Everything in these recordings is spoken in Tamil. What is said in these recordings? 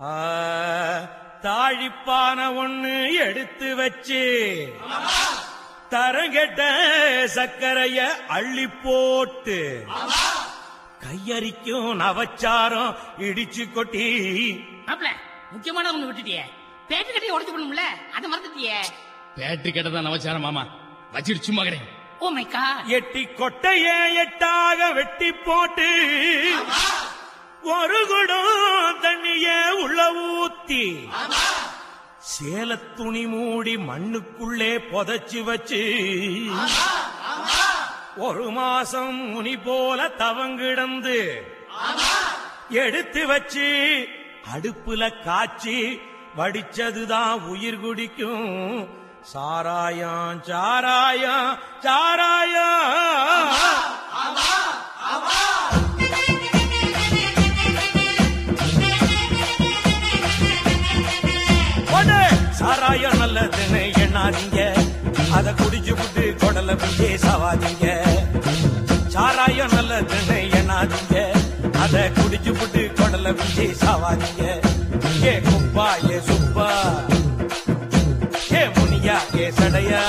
ஆ, தாழிப்பான ஒண்ணு எடுத்து வச்சு தரங்கெட்ட சர்க்கரைய அள்ளி போட்டு கையரிக்கும் நவச்சாரம் இடிச்சு கொட்டி மாப்ள முக்கியமான ஒண்ணு விட்டுட்டியே பேட்டு கட்டையை உடச்சு பண்ணும்ல அதை மறந்துட்டியே பேட்டரி கேட்டதான் நவச்சாரம் மாமா வச்சிட்டு சும்மா கிடையாது ஓ மை காட் எட்டி கொட்டைய எட்டாக வெட்டி போட்டு ஒரு குடம் தண்ணிய உள்ள ஊத்தி சேல துணி மூடி மண்ணுக்குள்ளே புதைச்சு வச்சு ஒரு மாசம் முனி போல தவங்கிடந்து எடுத்து வச்சு அடுப்புல காய்ச்சி வடிச்சதுதான் உயிர் குடிக்கும் சாராயம் சாராயம் சாராயம் போடு. சாராயம் நல்லதுன்னு எண்ணாதீங்க அத குடிச்சு புட்டு கொடல பிஞ்சே சவாதீங்க சாராயம் நல்லதுன்னு எண்ணாதீங்க அத குடிச்சு புட்டு கொடல பிஞ்சே சவாதீங்க ஏ குப்பா ஏ சுப்பா ஏ முனியா ஏ சடையா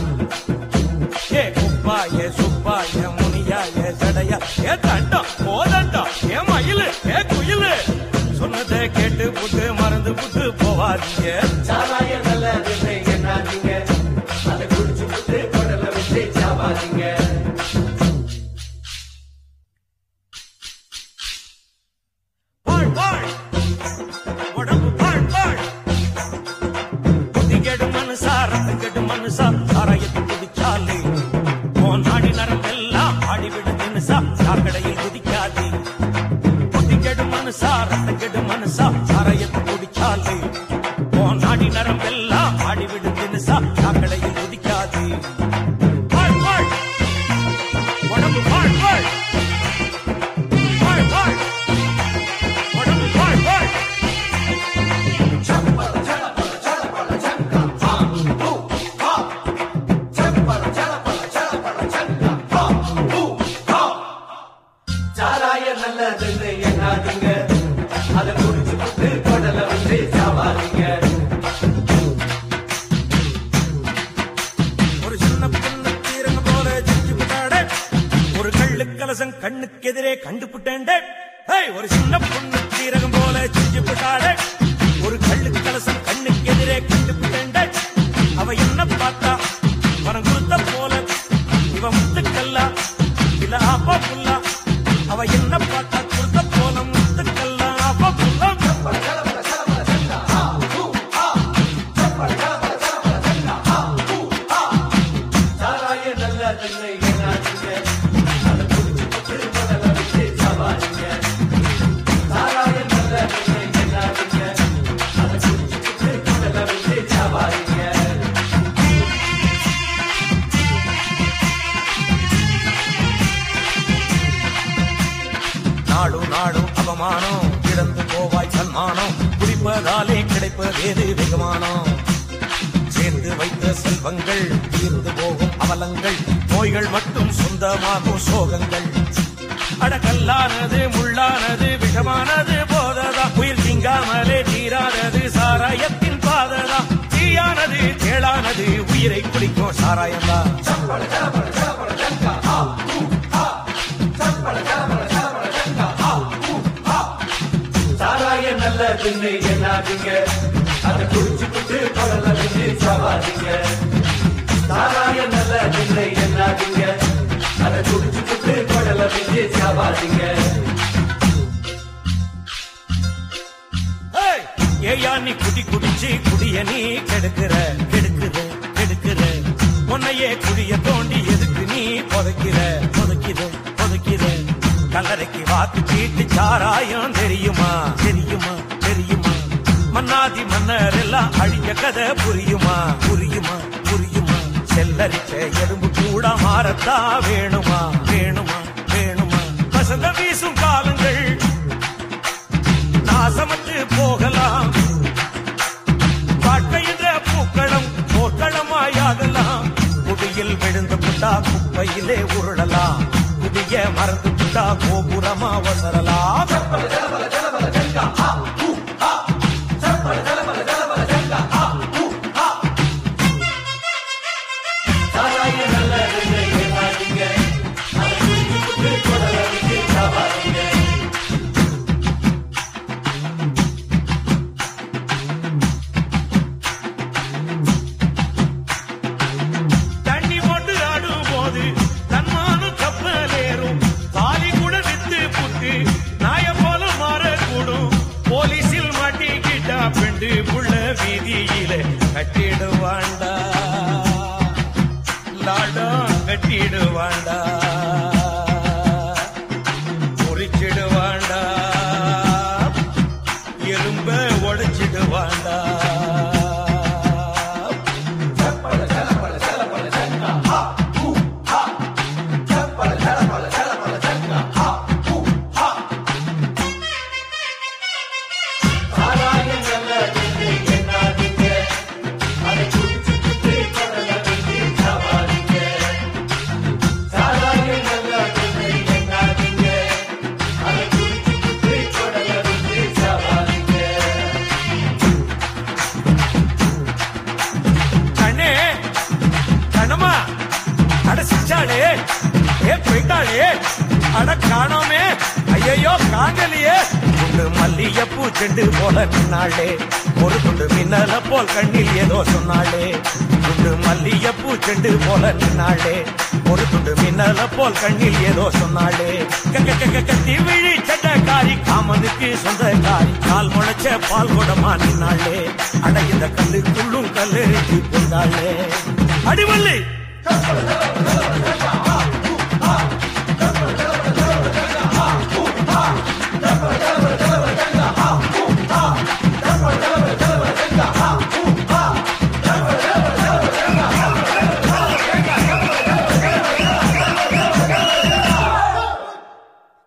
ஏ குப்பா ஏ சுப்பா ஏ முனியா ஏ சடையா ஏ தண்டம் போதண்டம் ஏ மயிலு ஏ குயிலு சொன்னதை கேட்டு புட்டு மறந்து புட்டு போவாதீங்க சாராய நல்லதுன்னு எண்ணாதீங்க அதை குடிச்சு விட்டு குடல விட்டு சாவாதீங்க வாழ் வாழ் உடம்பு வாழ் வாழ் புத்தி கெடு மனுஷா ரத்தம் கெடு மனுஷா சாராயத்தை குடிச்சாலே உன் நாடி நரம்பெல்லாம் ஆடிவிடு தினுசா சாக்கடையில் குதிக்காதே புத்தி கெடு மனுஷா ரத்தம் கெடு மனுஷா சாராயத்தை குடிச்சாலே உன் நாடி நரம்பெல்லாம் ஆடிவிடு தினுசா சாக்கடையில் குதிக்காதே வாழ் வாழ் உடம்பு வாழ் வாழ் வாழ் வாழ் உடம்பு வாழ் வாழ் சாராய நல்லதுன்னு எண்ணாதீங்க அதை குடிச்சு விட்டு குடல விட்டு சாவாதீங்க ஒரு சின்ன பொண்ணு தீரங்க போல செஞ்சு விட்டாடே ஒரு கள்ளு கலசம் கண்ணுக்கு எதிரே கண்டுபிட்டேன்டே ஹேய் ஒரு சின்ன பொண்ணு தீரகம் போல செஞ்சு விட்டாடே ஒரு கள்ளு கலசம் கண்ணுக்கு எதிரே கண்டுபிட்டேன்டே அவ என்ன பார்த்தா மனம் கொடுத்த போல இவ முத்துக்கல்லா இல்ல அப்பா புல்லா அவ என்ன பார்த்தா கொடுத்த போல முத்துக்கல்லா அப்பா புல்லா சாராய நல்லதுன்னு எண்ணாதீங்க அதை குடிச்சு விட்டு குடல விட்டு சாவாதீங்க சாராய நல்லதுன்னு எண்ணாதீங்க அதை குடிச்சு விட்டு குடல விட்டு சாவாதீங்க நாடும் நாடும் அவமானம் இழந்து போவாய் சன்மானம் குடிப்பதாலே கிடைப்பதேது வெகுமானம் சேர்ந்து வைத்த செல்வங்கள் தீர்ந்து போகும் அவலங்கள் நோய்கள் மட்டும் சொந்தமாகும் சோகங்கள் அடக்கல்லானது முள்ளானது விஷமானது போததா உயிர் திங்காமலே தீரானது சாராயத்தின் பாததா தீயானது தேளானது உயிரை குடிக்கும் சாராயம்தான் சாராய நல்லதுன்னு எண்ணாதீங்க அதை குடிச்சு விட்டு குடல விட்டு சாவாதீங்க சாராய நல்லதுன்னு எண்ணாதீங்க அதை குடிச்சு விட்டு குடல விட்டு சாவாதீங்க ஏய், ஏயா நீ குடி குடிச்சு குடிய நீ கெடுக்கிற கெடுக்கிற கெடுக்கிற உன்னையே குடிய தோண்டி எதுக்கு நீ புதைக்கிற புதைக்கிற புதைக்கிற கல்லறைக்கு வாக்கு சீட்டு சாராயம் தெரியுமா தெரியுமா தெரியுமா மன்னாதி மன்னர் எல்லாம் அழிஞ்ச கதை புரியுமா புரியுமா புரியுமா செல்லரிச்ச எறும்பு கூட மாறத்தா வேணுமா வேணுமா வேணுமா வசந்த வீசும் காலங்கள் நாசமற்று போகலாம் வாழ்க்கை என்ற பூக்களம் போர்க்களமாயாகலாம் குடியில் விழுந்து புட்டா குப்பையிலே உருளலாம் குடிய மறந்து புட்டா கோபுரமா வசரலாம் பெண்டு புள்ள வீதியில கட்டிடுவாண்டா லாடம் கட்டிடுவாண்டா முறிச்சிடுவாண்டா எலும்ப உடைச்சிடுவாண்டா சாராயம் நல்லதுன்னு எண்ணாதீங்க அதை குடிச்சுக்கிட்டு கடலை விட்டு சவாதீங்க சாராயம் நல்லதுன்னு எண்ணாதீங்க அதை குடிச்சுக்கிட்டு கடலை விட்டு சவாதீங்க கண்ணே கண்ணம்மா அட சிச்சாளே ஏ போயிட்டாளே அட காணோமே ஐயையோ காங்கலியே துண்டு மல்லிகைப்பூ செண்டு போல நின்னாளே ஒரு துண்டு மின்னல போல் கண்ணில் ஏதோ சொன்னாளே துண்டு மல்லிகைப்பூ செண்டு போல நின்னாளே ஒரு துண்டு மின்னல போல் கண்ணில் ஏதோ சொன்னாளே க- க- க- க- கத்தி விழி சட்டக்காரி காமனுக்கு சொந்தக்காரி கால் முளைச்ச பால் குடமா நின்னாளே அட இந்த கல்லுக்குள்ளும் கல்லெறிஞ்சு கொண்டாளே அடிவள்ளி